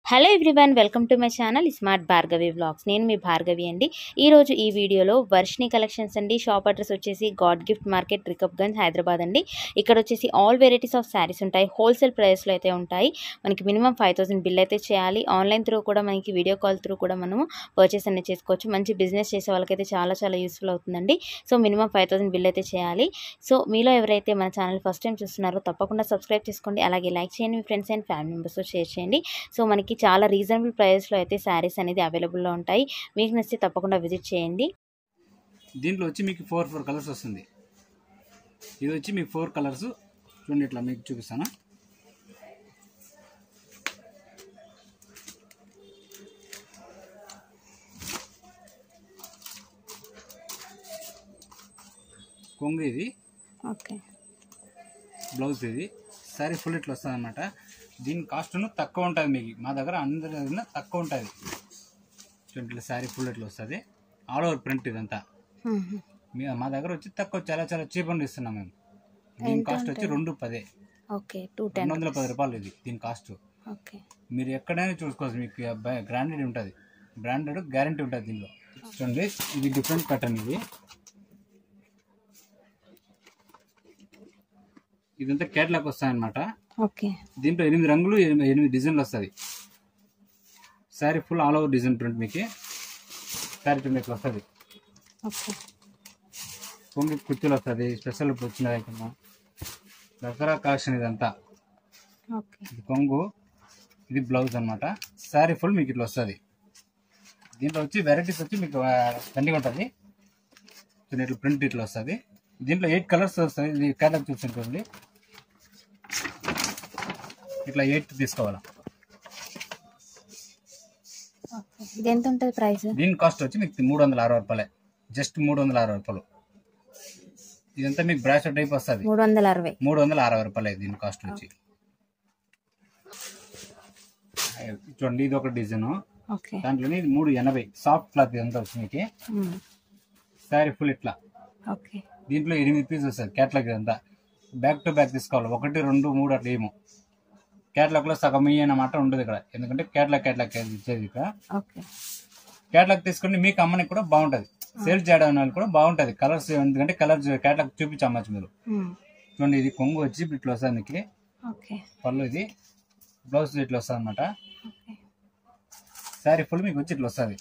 Hello everyone welcome to my channel smart Bhargavi vlogs నేను మీ భార్గవి అండి ఈరోజు ఈ వీడియోలో వర్షిని కలెక్షన్స్ అండి షాప్ అడ్రస్ వచ్చేసి god gift market Rikabganj Hyderabad అండి ఇక్కడ వచ్చేసి ఆల్ వెరైటీస్ ఆఫ్ శారీస్ ఉంటాయి హోల్సేల్ ప్రైస్లో అయితే ఉంటాయి మనకి మినిమం ఫైవ్ థౌసండ్ బిల్ అయితే చేయాలి ఆన్లైన్ త్రూ కూడా మనకి వీడియో కాల్ త్రూ కూడా మనము పర్చేస్ అనేది చేసుకోవచ్చు మంచి బిజినెస్ చేసే వాళ్ళకైతే చాలా చాలా యూస్ఫుల్ అవుతుందండి so minimum five thousand bill అయితే చేయాలి సో మీలో ఎవరైతే మన ఛానల్ ఫస్ట్ టైం చూస్తున్నారో తప్పకుండా సబ్స్క్రైబ్ చేసుకోండి అలాగే లైక్ చేయండి మీ ఫ్రెండ్స్ అండ్ ఫ్యామిలీ మెంబర్స్తో షేర్ చేయండి సో మనకి చాలా రీజనబుల్ ప్రైస్లో అయితే శారీస్ అనేది అవైలబుల్లో ఉంటాయి మీకు నచ్చితే తప్పకుండా విజిట్ చేయండి దీంట్లో వచ్చి మీకు ఫోర్ ఫోర్ కలర్స్ వస్తుంది ఇది వచ్చి మీకు ఫోర్ కలర్స్ చూడండి ఇట్లా మీకు చూపిస్తాను కొంగు ఇది ఓకే బ్లౌజ్ ఇది సారీ ఫుల్ ఇట్లా వస్తుంది అనమాట దీని కాస్ట్ను తక్కువ ఉంటుంది మీకు మా దగ్గర అందరి దగ్గర తక్కువ ఉంటుంది చూడండి ఇట్లా శారీ ఫుల్ ఇట్లా వస్తుంది ఆల్ ఓవర్ ప్రింట్ ఇదంతా మీ- మా దగ్గర వచ్చి తక్కువ చాలా చాలా చీప్ అని ఇస్తున్నాం మేము దీని కాస్ట్ వచ్చి రెండు పదే ఓకే టూ రెండు వందల పది రూపాయలు ఇది దీని కాస్ట్ ఓకే మీరు ఎక్కడైనా చూసుకోవచ్చు మీకు బ్రాండెడ్ ఉంటుంది బ్రాండెడ్ గ్యారంటీ ఉంటుంది దీనిలో చూడండి ఇది డిఫరెంట్ ప్యాటర్న్ ఇది ఇదంతా కేటలాక్ వస్తాయన్నమాట ఓకే దీంట్లో ఎనిమిది రంగులు ఎనిమిది ఎనిమిది డిజైన్లు వస్తుంది sari full all over design print మీకు శారీ ప్రింట్ ఇట్లా వస్తుంది ఓకే పొంగి కుర్చీలు వస్తుంది స్పెషల్ వచ్చిన ఐటమ్ దసరా కాషన్ ఇదంతా ఓకే ఇది కొంగు ఇది బ్లౌజ్ అన్నమాట శారీ ఫుల్ మీకు ఇట్లా వస్తుంది దీంట్లో వచ్చి వెరైటీస్ వచ్చి మీకు ఆ, దండిగా ఉంటుంది చూడండి ఇట్లా ప్రింట్ ఇట్లా వస్తుంది దీంట్లో ఎయిట్ కలర్స్ వస్తాయి ఇది క్యాటలాగ్ చూసుకుంటుంది ఇట్లా ఎయిట్ తీసుకోవాలా ఓకే ఇది ఎంత ఉంటుంది ప్రైస్ దీని కాస్ట్ వచ్చి మీకు మూడు వందల అరవై రూపాయలే జస్ట్ మూడు వందల అరవై రూపాయలు ఇదంతా మీకు బ్రాస్లెట్ టైప్ వస్తుంది మూడు వందల అరవై మూడు వందల అరవై రూపాయలే దీని కాస్ట్ వచ్చి చూడండి ఇది ఒక డిజైన్ ఓకే దాంట్లోనే ఇది మూడు ఎనభై సాఫ్ట్ క్లాత్ ఇదంతా వచ్చి మీకు శారీ ఫుల్ ఇట్లా ఓకే దీంట్లో ఎనిమిది పీసెస్ వస్తుంది క్యాట్లాగ్ ఇదంతా బ్యాక్ టు బ్యాక్ తీసుకోవాలి ఒకటి రెండు మూడు అట్లా ఏమో క్యాట్లాగ్ లో సగం ఇయ్యి అన్నమాట ఉండదు ఇక్కడ ఎందుకంటే క్యాట్లాగ్ క్యాట్లాగ్ ఇచ్చేది ఇక్కడ ఓకే క్యాట్లాగ్ తీసుకుంటే మీకు అమ్మనికి కూడా బాగుంటది సేల్ చేయడం వాళ్ళకి కూడా బాగుంటది కలర్స్ ఎందుకంటే కలర్ క్యాట్లాగ్ చూపించి అమ్మచ్చు మీరు చూడండి ఇది కొంగు వచ్చి ఇట్లా వస్తుంది మీకు ఓకే పళ్ళు ఇది బ్లౌజ్ ఇట్లా వస్తుంది అనమాట ఓకే శారీ ఫుల్ మీకు వచ్చి ఇట్లా వస్తుంది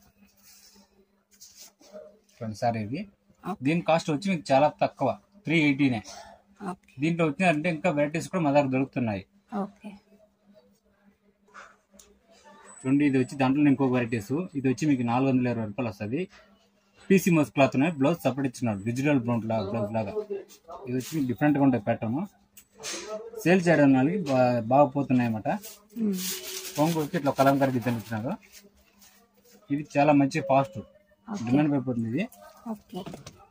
చూడండి శారీ ఇది దీని కాస్ట్ వచ్చి మీకు చాలా తక్కువ త్రీ ఎయిటీనే ఓకే దీంట్లో వచ్చినారంటే ఇంకా వెరైటీస్ కూడా మా దగ్గర దొరుకుతున్నాయి ఓకే చూడండి ఇది వచ్చి దాంట్లో ఇంకో వెరైటీస్ ఇది వచ్చి మీకు నాలుగు వందల ఇరవై రూపాయలు వస్తుంది పీసీ మోస్ క్లాత్ ఉన్నాయి బ్లౌజ్ సపరేట్ ఇచ్చినాడు డిజిటల్ బ్రౌన్ లాగా బ్లౌజ్ లాగా ఇది వచ్చి మీకు డిఫరెంట్గా ఉంటుంది ప్యాటర్న్ సేల్ చేయడం వాళ్ళకి బా- బాగా పోతున్నాయి అన్నమాట కొంగు వచ్చి ఇట్లా కలంకారీ డిజైన్ ఇచ్చినారు ఇది చాలా మంచి ఫాస్ట్ డిమాండ్ అయిపోతుంది ఇది ఓకే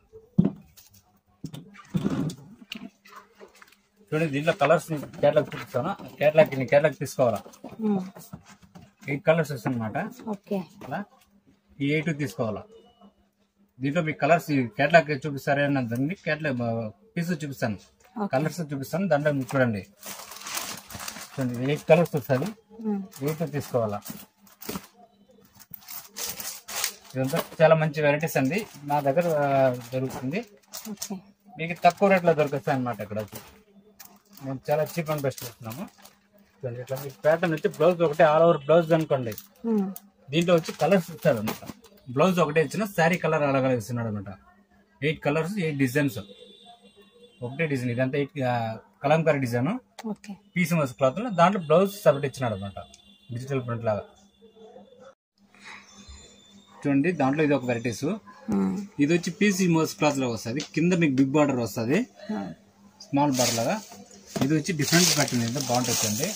చూడండి దీంట్లో కలర్స్ కేటలాగ్ చూపిస్తాను కేటలాగ్ కేటలాగ్ తీసుకోవాలా ఎయిట్ కలర్స్ వస్తుంది అనమాట ఓకే అలా ఈ ఎయిట్ తీసుకోవాలా దీంట్లో మీకు కలర్స్ కేటలాగ్ చూపిస్తారే అన్నదండి కేటలాగ్ పీస్ చూపిస్తాను కలర్స్ చూపిస్తాను దాంట్లో మీరు చూడండి చూడండి ఎయిట్ కలర్స్ వస్తుంది ఎయిట్ తీసుకోవాలా ఇదంతా చాలా మంచి వెరైటీస్ అండి మా దగ్గర ఆ, దొరుకుతుంది ఓకే మీకు తక్కువ రేట్లో దొరుకుతాయి అనమాట ఇక్కడ వచ్చి మేము చాలా చీప్ అండ్ బెస్ట్ ఇస్తున్నాము చూడండి ఇట్లా మీకు ప్యాటర్న్ వచ్చి బ్లౌజ్ ఒకటే ఆల్ ఓవర్ బ్లౌజ్ అనుకోండి దీంట్లో వచ్చి కలర్స్ ఇస్తాడు అనమాట బ్లౌజ్ ఒకటే ఇచ్చిన శారీ కలర్ అలాగే ఇస్తున్నాడు అనమాట ఎయిట్ కలర్స్ ఎయిట్ డిజైన్స్ ఒకటే డిజైన్ ఇదంతా eight kalamkari design okay piece moss cloth దాంట్లో బ్లౌజ్ సపరేట్ ఇచ్చినాడు అనమాట డిజిటల్ ప్రింట్ లాగా చూడండి దాంట్లో ఇది ఒక వెరైటీస్ ఇది వచ్చి పీసీ మోస్ క్లాత్ లో వస్తుంది కింద మీకు బిగ్ బార్డర్ వస్తుంది స్మాల్ బార్డర్ లాగా ఇది వచ్చి డిఫరెంట్ ప్యాటర్న్ ఇది బాగుంటుంది చూడండి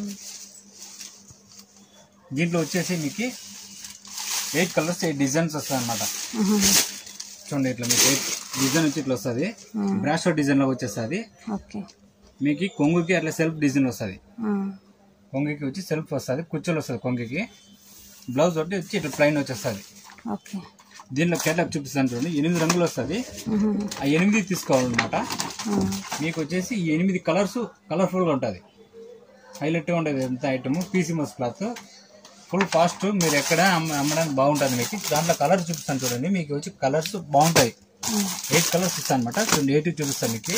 దీంట్లో వచ్చేసి మీకు ఎయిట్ కలర్స్ ఎయిట్ డిజైన్స్ వస్తాయి అనమాట చూడండి ఇట్లా మీకు ఎయిట్ డిజైన్ వచ్చి ఇట్లా వస్తుంది బ్రాషో డిజైన్ లో వచ్చేస్తుంది ఓకే మీకు ఈ కొంగుకి అట్లా సెల్ఫ్ డిజైన్ వస్తుంది కొంగికి వచ్చి సెల్ఫ్ వస్తుంది కుర్చీలు వస్తుంది కొంగికి బ్లౌజ్ ఒకటి వచ్చి ఇట్లా ప్లైన్ వచ్చేస్తుంది ఓకే దీనిలో కేటలాగ్ చూపిస్తాను చూడండి ఎనిమిది రంగులు వస్తుంది ఆ ఎనిమిది తీసుకోవాలన్నమాట మీకు వచ్చేసి ఈ ఎనిమిది కలర్స్ కలర్ఫుల్గా ఉంటుంది హైలైట్ ఉండేది ఎంత item PC moss cloth full fast మీరు ఎక్కడ అమ్మ- అమ్మడానికి బాగుంటుంది మీకు దాంట్లో కలర్ చూపిస్తాను చూడండి మీకు వచ్చి కలర్స్ బాగుంటాయి ఎయిట్ కలర్స్ ఇస్తాను అనమాట చూడండి ఎయిట్ చూపిస్తాను మీకు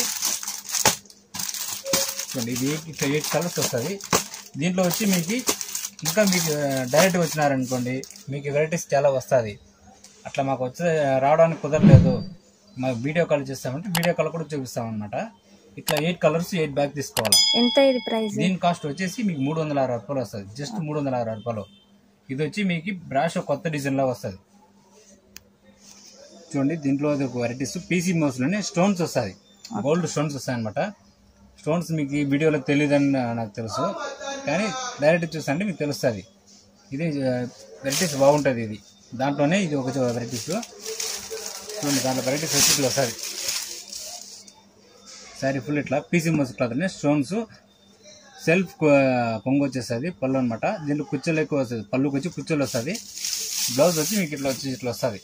చూడండి ఇది ఎయిట్ ఇట్లా ఎయిట్ కలర్స్ వస్తుంది దీంట్లో వచ్చి మీకు ఇంకా మీకు డైరెక్ట్ వచ్చినారనుకోండి మీకు వెరైటీస్ చాలా వస్తుంది అట్లా మాకు వచ్చే రావడానికి కుదరలేదు మాకు వీడియో కాల్ చేస్తామంటే వీడియో కాల్ కూడా చూపిస్తామన్నమాట ఇట్లా ఎయిట్ కలర్స్ ఎయిట్ బ్యాగ్ తీసుకోవాలి ఎంత ఇది ప్రైస్ దీని కాస్ట్ వచ్చేసి మీకు మూడు వందల అరవై రూపాయలు వస్తుంది జస్ట్ మూడు వందల అరవై రూపాయలు ఇది వచ్చి మీకు బ్రాష్ కొత్త డిజైన్ లా వస్తుంది చూడండి దీంట్లో అది ఒక వెరైటీస్ పీసీ మౌస్లోనే స్టోన్స్ వస్తాయి గోల్డ్ స్టోన్స్ వస్తాయి అనమాట స్టోన్స్ మీకు ఈ వీడియోలో తెలియదని నాకు తెలుసు కానీ డైరెక్ట్ చూస్తుంటే మీకు తెలుస్తుంది ఇది వెరైటీస్ బాగుంటుంది ఇది దాంట్లోనే ఇది ఒక వెరైటీస్ చూడండి దాంట్లో వెరైటీస్ వచ్చి ఇట్లా వస్తుంది శారీ ఫుల్ ఇట్లా PC moss cloth stones self కొంగు వచ్చేస్తుంది పళ్ళు అనమాట దీంట్లో కుచ్చలు ఎక్కువ వస్తుంది పళ్ళుకి వచ్చి కుచ్చలు వస్తుంది బ్లౌజ్ వచ్చి మీకు ఇట్లా వచ్చి ఇట్లా వస్తుంది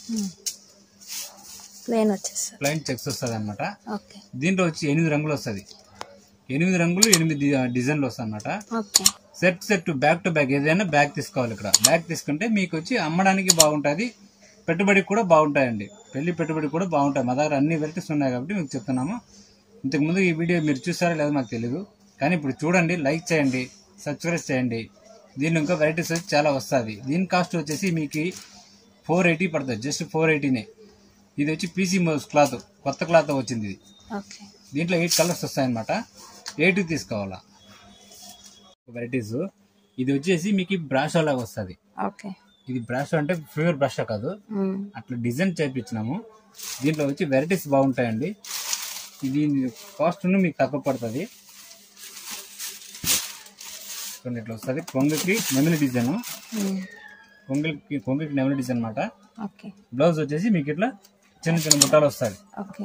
ప్లేన్ వచ్చేస్తుంది ప్లైన్ చెక్స్ వస్తుంది అనమాట ఓకే దీంట్లో వచ్చి ఎనిమిది రంగులు వస్తుంది ఎనిమిది రంగులు ఎనిమిది డి- డిజైన్లు వస్తాయి అనమాట okay set set back to back ఏదైనా బ్యాగ్ తీసుకోవాలి ఇక్కడ బ్యాగ్ తీసుకుంటే మీకు వచ్చి అమ్మడానికి బాగుంటుంది పెట్టుబడికి కూడా బాగుంటాయండి పెళ్లి పెట్టుబడి కూడా బాగుంటాయి మా దగ్గర అన్ని వెరైటీస్ ఉన్నాయి కాబట్టి మీకు చెప్తున్నాము ఇంతకుముందు ఈ వీడియో మీరు చూసారో లేదో మాకు తెలియదు కానీ ఇప్పుడు చూడండి లైక్ చేయండి సబ్స్క్రైబ్ చేయండి దీని ఇంకా వెరైటీస్ వచ్చి చాలా వస్తుంది దీని కాస్ట్ వచ్చేసి మీకు ఫోర్ ఎయిటీ పడుతుంది జస్ట్ ఫోర్ ఎయిటీనే ఇది వచ్చి పీసీ మోస్ క్లాత్ కొత్త క్లాత్ వచ్చింది ఇది ఓకే దీంట్లో ఎయిట్ కలర్స్ వస్తాయన్నమాట ఎయిట్ తీసుకోవాలా వెరైటీస్ ఇది వచ్చేసి మీకు బ్రాష్ లాగా వస్తుంది ఓకే ఇది బ్రష్ అంటే ప్యూర్ బ్రష్ కాదు అట్లా డిజైన్ చేయించినాము దీంట్లో వచ్చి వెరైటీస్ బాగుంటాయండి ఇది కాస్ట్ మీకు తక్కువ పడుతుంది కొన్ని ఇట్లా వస్తుంది కొంగకి నెమలి డిజైన్ కొంగకి కొంగకి నెమలి డిజైన్ అనమాట ఓకే బ్లౌజ్ వచ్చేసి మీకు ఇట్లా చిన్న చిన్న బుట్టాలు వస్తుంది ఓకే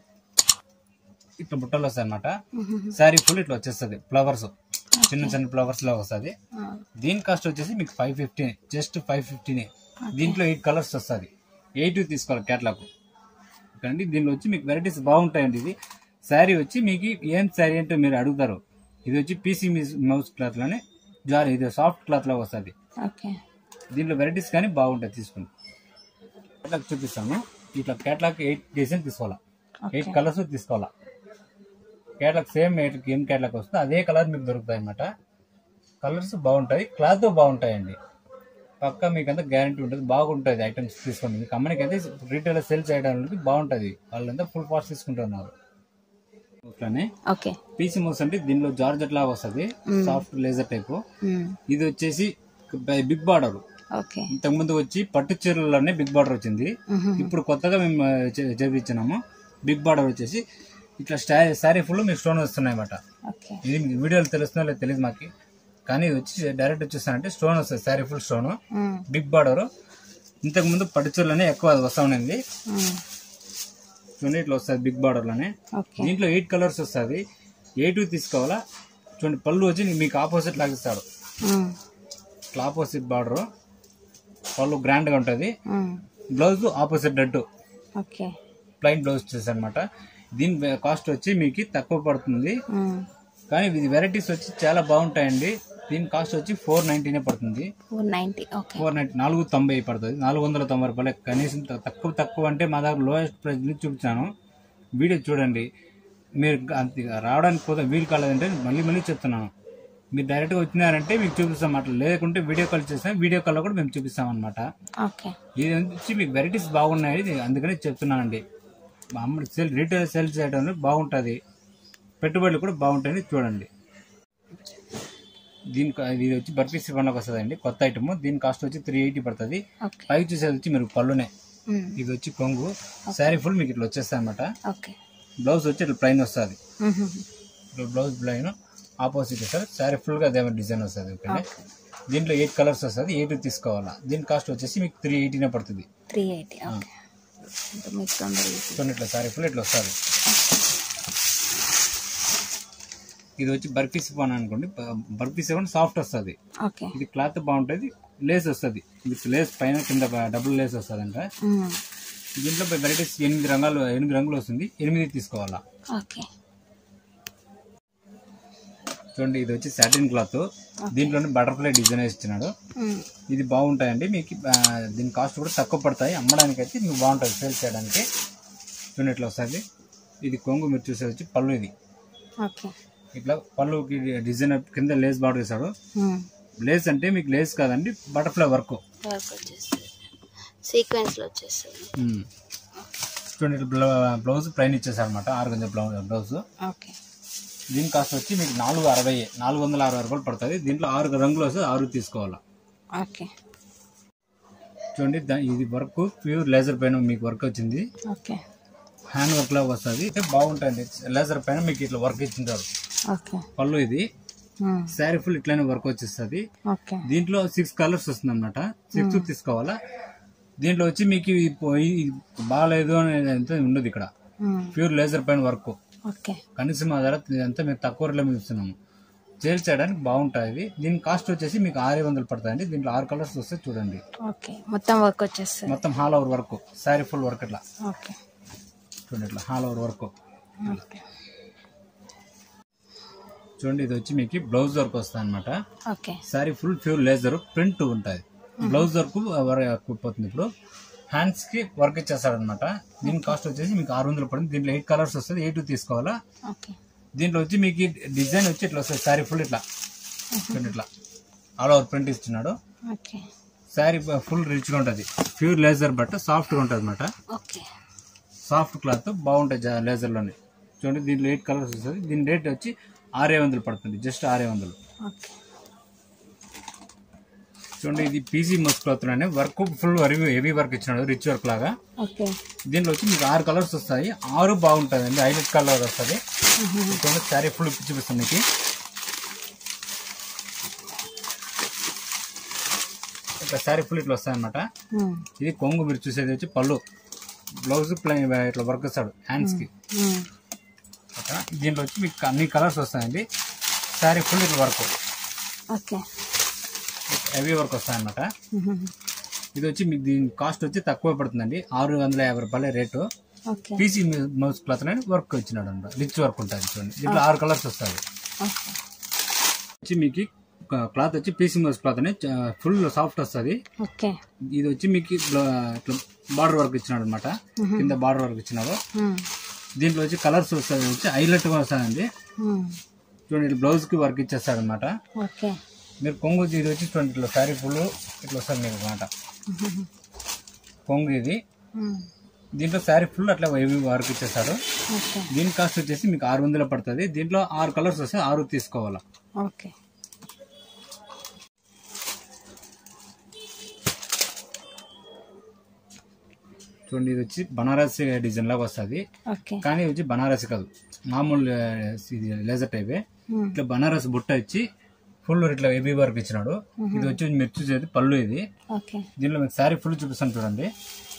ఇట్లా బుట్టలు వస్తాయి అనమాట శారీ ఫుల్ ఇట్లా వచ్చేస్తుంది ఫ్లవర్స్ చిన్న చిన్న ఫ్లవర్స్ లా వస్తుంది దీని కాస్ట్ వచ్చేసి మీకు ఫైవ్ ఫిఫ్టీన్ జస్ట్ ఫైవ్ ఫిఫ్టీనే దీంట్లో ఎయిట్ కలర్స్ వస్తుంది ఎయిట్ తీసుకోవాలి క్యాట్లాగ్ కానీ దీనిలో వచ్చి మీకు వెరైటీస్ బాగుంటాయండి ఇది శారీ వచ్చి మీకు ఏం శారీ అంటే మీరు అడుగుతారు ఇది వచ్చి పీసీ మౌస్ క్లాత్ లోనే జార్ ఇది సాఫ్ట్ క్లాత్ లో వస్తుంది ఓకే దీంట్లో వెరైటీస్ కానీ బాగుంటాయి తీసుకుని క్యాట్లాగ్ చూపిస్తాను ఇట్లా క్యాట్లాగ్ ఎయిట్ డిజైన్ తీసుకోవాలా ఎయిట్ కలర్స్ తీసుకోవాలా క్యాట్లాగ్ సేమ్ ఎయిట్ ఏం క్యాట్లాగ్ వస్తుందో అదే కలర్ మీకు దొరుకుతాయి అన్నమాట కలర్స్ బాగుంటాయి క్లాత్ బాగుంటాయండి పక్క మీకు అంతా గ్యారంటీ ఉంటుంది బాగుంటుంది ఐటమ్స్ తీసుకోండి మీకు అమ్మనికి అయితే రీటైల్ సేల్ చేయడానికి బాగుంటుంది వాళ్ళంతా ఫుల్ ఫాస్ట్ తీసుకుంటున్నారు అట్లానే ఓకే పీసీ మోస్ అంటే దీనిలో జార్జెట్ లాగా వస్తుంది సాఫ్ట్ లేజర్ టైప్ ఇది వచ్చేసి బిగ్ బార్డర్ ఓకే ఇంతకుముందు వచ్చి పట్టు చీరలలోనే బిగ్ బార్డర్ వచ్చింది ఇప్పుడు కొత్తగా మేము చే- చేపించినాము బిగ్ బార్డర్ వచ్చేసి ఇట్లా స్టా శారీ ఫుల్ మీకు స్టోన్ వస్తున్నాయి అన్నమాట ఓకే ఇది మీకు వీడియోలో తెలుస్తుందో లేదో తెలియదు మాకు కానీ ఇది వచ్చి డైరెక్ట్ వచ్చేసానంటే స్టోన్ వస్తుంది sari full stone big border ఇంతకు ముందు పట్టు చీరలోనే ఎక్కువ వస్తా ఉండింది చూడండి ఇట్లా వస్తుంది బిగ్ బార్డర్ లోనే ఓకే దీంట్లో ఎయిట్ కలర్స్ వస్తుంది ఎయిట్ తీసుకోవాలా చూడండి పళ్ళు వచ్చి మీకు ఆపోజిట్ లాగిస్తాడు ఇట్లా ఆపోజిట్ బార్డర్ పళ్ళు గ్రాండ్ గా ఉంటుంది బ్లౌజ్ ఆపోజిట్ డట్టు ఓకే ప్లైన్ బ్లౌజ్ వచ్చేసి అనమాట దీని కాస్ట్ వచ్చి మీకు తక్కువ పడుతుంది కానీ ఇది వెరైటీస్ వచ్చి చాలా బాగుంటాయండి దీని కాస్ట్ వచ్చి ఫోర్ నైన్టీనే పడుతుంది four ninety okay four ninety నాలుగు తొంభై పడుతుంది నాలుగు వందల తొంభై రూపాయలు కనీసం త- తక్కువ తక్కువ అంటే మా దగ్గర లోయెస్ట్ ప్రైస్ నుంచి చూపించాను వీడియో చూడండి మీరు అంత రావడానికి పోతే వీలు కాలేదంటే మళ్ళీ మళ్ళీ చెప్తున్నాను మీరు డైరెక్ట్గా వచ్చినారంటే మీకు చూపిస్తాం అట్లా లేకుంటే వీడియో కాల్ చేస్తాం వీడియో కాల్లో కూడా మేము చూపిస్తాం అనమాట ఓకే ఇది వచ్చి మీకు వెరైటీస్ బాగున్నాయి ఇది అందుకనే చెప్తున్నానండి మామూలు సేల్ రీటైల్ సేల్ చేయడం బాగుంటుంది పెట్టుబడులు కూడా బాగుంటాయని చూడండి దీని కా- ఇది వచ్చి బర్ఫీ సిఫాన్లోకి వస్తుందండి కొత్త ఐటమ్ దీని కాస్ట్ వచ్చి త్రీ ఎయిటీ పడుతుంది ఓకే పైకి చూసేది వచ్చి మీరు పళ్ళునే ఇది వచ్చి కొంగు శారీ ఫుల్ మీకు ఇట్లా వచ్చేస్తాయి అనమాట ఓకే బ్లౌజ్ వచ్చి ఇట్లా ప్లైన్ వస్తుంది ఇట్లా బ్లౌజ్ ప్లైన్ ఆపోజిట్ వస్తుంది శారీ ఫుల్గా అదే డిజైన్ వస్తుంది ఓకే దీంట్లో ఎయిట్ కలర్స్ వస్తుంది ఎయిట్ తీసుకోవాలా దీని కాస్ట్ వచ్చేసి మీకు త్రీ ఎయిటీనే పడుతుంది త్రీ ఎయిటీ ఓకే ఇంకా మీకు తొందరగా చూడండి ఇట్లా శారీ ఫుల్ ఇట్లా వస్తుంది ఇది వచ్చి బర్ఫీ సిఫాన్ అనుకోండి బ- బర్ఫీ సిఫాన్ సాఫ్ట్ వస్తుంది ఓకే ఇది క్లాత్ బాగుంటుంది లేస్ వస్తుంది విత్ లేస్ పైన కింద డబుల్ లేస్ వస్తుంది అంట దీంట్లో వెరైటీస్ ఎనిమిది రంగాలు ఎనిమిది రంగులు వస్తుంది ఎనిమిది తీసుకోవాలా ఓకే చూడండి ఇది వచ్చి సాటిన్ క్లాత్ దీంట్లోనే బటర్ఫ్లై డిజైన్ ఇస్తున్నాడు ఇది బాగుంటాయండి మీకు ఆ, దీని కాస్ట్ కూడా తక్కువ పడతాయి అమ్మడానికి అయితే మీకు బాగుంటుంది సేల్ చేయడానికి చూడండి ఇట్లా వస్తుంది ఇది కొంగు మీరు చూసేది వచ్చి పళ్ళు ఇది ఓకే ఇట్లా పళ్ళుకి డిజైన్ కింద లేస్ బార్డర్ వేసాడు లేస్ అంటే మీకు లేస్ కాదండి బటర్ఫ్లై వర్క్ వర్క్ వచ్చేస్తుంది సీక్వెన్స్లో వచ్చేస్తుంది చూడండి ఇట్లా బ్లౌ- బ్లౌజ్ ప్లైన్ ఇచ్చేసారు అనమాట ఆరు గంజ బ్లౌ బ్లౌజ్ ఓకే దీని కాస్ట్ వచ్చి మీకు నాలుగు అరవై నాలుగు వందల అరవై రూపాయలు పడుతుంది దీంట్లో ఆరు రంగులు వస్తే ఆరు తీసుకోవాలా ఓకే చూడండి దా- ఇది వర్క్ ప్యూర్ లేజర్ పైన మీకు వర్క్ వచ్చింది ఓకే హ్యాండ్ వర్క్ లా వస్తుంది అయితే బాగుంటుంది లేజర్ పైన మీకు ఇట్లా వర్క్ ఇచ్చింటారు ఓకే పళ్ళు ఇది శారీ ఫుల్ ఇట్లానే వర్క్ వచ్చేస్తుంది ఓకే దీంట్లో సిక్స్ కలర్స్ వస్తుంది అనమాట సిక్స్ తీసుకోవాలా దీంట్లో వచ్చి మీకు ఇది పోయి- ఇది బాగాలేదు అనేది అంతా ఉండదు ఇక్కడ ప్యూర్ లేజర్ పైన వర్క్ ఓకే కనీసం మా ధర ఇదంతా మేము తక్కువ రేట్లో మేము ఇస్తున్నాము సేల్ చేయడానికి బాగుంటుంది దీని కాస్ట్ వచ్చేసి మీకు ఆరు వందలు పడుతుందండి దీంట్లో ఆరు కలర్స్ వస్తే చూడండి ఓకే మొత్తం వర్క్ వచ్చేస్తుంది మొత్తం all over work sari full work ఇట్లా ఓకే చూడండి ఇట్లా హాల్ ఓవర్ వర్క్ ఓకే చూడండి ఇది వచ్చి మీకు బ్లౌజ్ వర్క్ వస్తుంది అనమాట okay sari full pure laser print ఉంటుంది బ్లౌజ్ వర్క్ పోతుంది ఇప్పుడు హ్యాండ్స్ కి వర్క్ ఇచ్చేస్తాడు అనమాట దీని కాస్ట్ వచ్చేసి మీకు ఆరు వందలు పడుతుంది దీంట్లో ఎయిట్ కలర్స్ వస్తుంది ఎయిట్ తీసుకోవాలా ఓకే దీంట్లో వచ్చి మీకు డిజైన్ వచ్చి ఇట్లా వస్తుంది శారీ ఫుల్ ఇట్లా చూడండి ఇట్లా ఆల్ ఓవర్ ప్రింట్ ఇస్తున్నాడు ఓకే శారీ ఫుల్ రిచ్గా ఉంటుంది ప్యూర్ లేజర్ బట్ట సాఫ్ట్గా ఉంటుంది అనమాట ఓకే సాఫ్ట్ క్లాత్ బాగుంటాయి జా- లేజర్లోనే చూడండి దీంట్లో ఎయిట్ కలర్స్ వస్తుంది దీని రేట్ వచ్చి ఆరే వందలు పడుతుంది జస్ట్ ఆరే వందలు ఓకే చూడండి ఇది పీజీ మస్ క్లాత్ లోనే వర్క్ ఫుల్ హెవీ వర్క్ ఇచ్చినాడు రిచ్ వర్క్ లాగా ఓకే దీంట్లో వచ్చి మీకు ఆరు కలర్స్ వస్తాయి ఆరు బాగుంటుంది అండి హైలైట్ కలర్ వస్తుంది చూడండి శారీ ఫుల్ చూపిస్తాను మీకు ఇట్లా శారీ ఫుల్ ఇట్లా వస్తాయి అనమాట ఇది కొంగు మీరు చూసేది వచ్చి పళ్ళు బ్లౌజ్ ప్లైన్ ఇట్లా వర్క్ వస్తాడు హ్యాండ్స్ కి ఓకేనా? దీంట్లో వచ్చి మీకు అన్ని కలర్స్ వస్తాయండి శారీ ఫుల్ ఇట్లా వర్క్ ఓకే హెవీ వర్క్ వస్తాయన్నమాట ఇది వచ్చి మీకు దీని కాస్ట్ వచ్చి తక్కువ పడుతుందండి ఆరు వందల యాభై రూపాయల rate okay PC moss cloth అని వర్క్ వచ్చినాడు అనమాట రిచ్ వర్క్ ఉంటుంది చూడండి దీంట్లో ఆరు కలర్స్ వస్తాయి ఓకే వచ్చి మీకు క్లాత్ వచ్చి పీసీ మౌస్ క్లాత్ అని ఫుల్ సాఫ్ట్ వస్తుంది ఓకే ఇది వచ్చి మీకు ఇట్లా బార్డర్ వర్క్ ఇచ్చినాడు అనమాట కింద బార్డర్ వర్క్ ఇచ్చినాడు దీంట్లో వచ్చి కలర్స్ వస్తుంది వచ్చి హైలైట్ గా వస్తాయండి చూడండి బ్లౌజ్ కి వర్క్ ఇచ్చేస్తాడు అనమాట ఓకే మీరు కొంగు ఇది వచ్చి చూడండి ఇట్లా శారీ ఫుల్ ఇట్లా వస్తుంది మీకు అనమాట కొంగు ఇది దీంట్లో శారీ ఫుల్ అట్లా హెవీ వర్క్ ఇచ్చేస్తాడు ఓకే దీని కాస్ట్ వచ్చేసి మీకు ఆరు వందలు పడుతుంది దీంట్లో ఆరు కలర్స్ వస్తే ఆరు తీసుకోవాలా ఓకే చూడండి ఇది వచ్చి బనారసి డిజైన్ లాగా వస్తుంది ఓకే కానీ ఇది వచ్చి బనారసి కాదు మామూలు ఆ, ఇది లేజర్ టైపే ఇట్లా బనారస్ బుట్ట ఇచ్చి ఫుల్ ఇట్లా హెవీ వర్క్ ఇచ్చినాడు ఇది వచ్చి మీరు చూసేది పళ్ళు ఇది ఓకే దీంట్లో మీకు శారీ ఫుల్ చూపిస్తాను చూడండి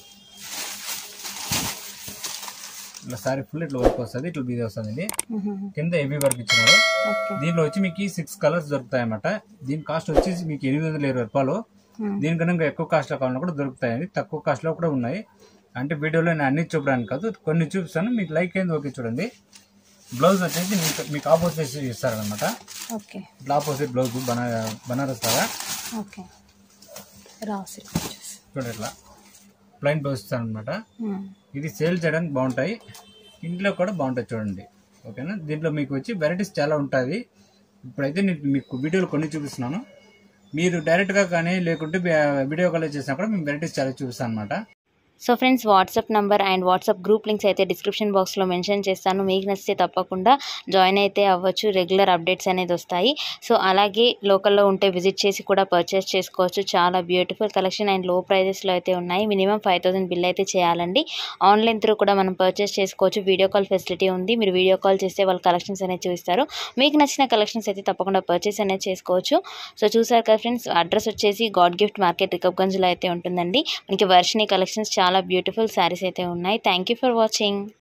ఇట్లా శారీ ఫుల్ ఇట్లా వర్క్ వస్తుంది ఇట్లా బీది వస్తుంది కింద హెవీ వర్క్ ఇచ్చినాడు ఓకే దీంట్లో వచ్చి మీకు సిక్స్ కలర్స్ దొరుకుతాయి అన్నమాట దీని కాస్ట్ వచ్చేసి మీకు ఎనిమిది వందల ఇరవై రూపాయలు దీనికన్నా ఇంకా ఎక్కువ కాస్ట్ లో కావాలన్నా కూడా దొరుకుతాయండి తక్కువ కాస్ట్ లో కూడా ఉన్నాయి అంటే వీడియోలో నేను అన్ని చూపడానికి కాదు కొన్ని చూపిస్తాను మీకు లైక్ అయింది ఓకే చూడండి బ్లౌజ్ వచ్చేసి మీకు మీకు ఆపోజిట్ ఇస్తారనమాట ఓకే ఇట్లా ఆపోజిట్ బ్లౌజ్ బనా బనారస్ లాగా ఓకే రా సిల్క్ వచ్చేసి చూడండి ఇట్లా ప్లైన్ బ్లౌజ్ ఇస్తారనమాట ఇది సేల్ చేయడానికి బాగుంటాయి ఇంట్లో కూడా బాగుంటాయి చూడండి ఓకేనా దీంట్లో మీకు వచ్చి వెరైటీస్ చాలా ఉంటుంది ఇప్పుడైతే నేను మీకు వీడియోలు కొన్ని చూపిస్తున్నాను మీరు డైరెక్ట్గా కానీ లేకుంటే వీడియో కాల్ చేసినా కూడా మేము వెరైటీస్ చాలా చూపిస్తాను అనమాట so friends WhatsApp number and WhatsApp group links అయితే డిస్క్రిప్షన్ బాక్స్లో మెన్షన్ చేస్తాను మీకు నచ్చితే తప్పకుండా జాయిన్ అయితే అవ్వచ్చు రెగ్యులర్ అప్డేట్స్ అనేది వస్తాయి సో అలాగే లోకల్లో ఉంటే విజిట్ చేసి కూడా పర్చేస్ చేసుకోవచ్చు చాలా బ్యూటిఫుల్ కలెక్షన్ అండ్ లో ప్రైజెస్లో అయితే ఉన్నాయి మినిమం ఫైవ్ థౌసండ్ బిల్ అయితే చేయాలండి ఆన్లైన్ త్రూ కూడా మనం పర్చేస్ చేసుకోవచ్చు వీడియో కాల్ ఫెసిలిటీ ఉంది మీరు వీడియో కాల్ చేస్తే వాళ్ళు కలెక్షన్స్ అనేది చూపిస్తారు మీకు నచ్చిన కలెక్షన్స్ అయితే తప్పకుండా పర్చేస్ అనేది చేసుకోవచ్చు సో చూసారు కదా ఫ్రెండ్స్ అడ్రస్ వచ్చేసి గాడ్ గిఫ్ట్ మార్కెట్ రికబ్గంజ్లో అయితే ఉంటుందండి మనకి వర్షిని కలెక్షన్స్ చాలా బ్యూటిఫుల్ శారీస్ అయితే ఉన్నాయి థ్యాంక్ యూ ఫర్ వాచింగ్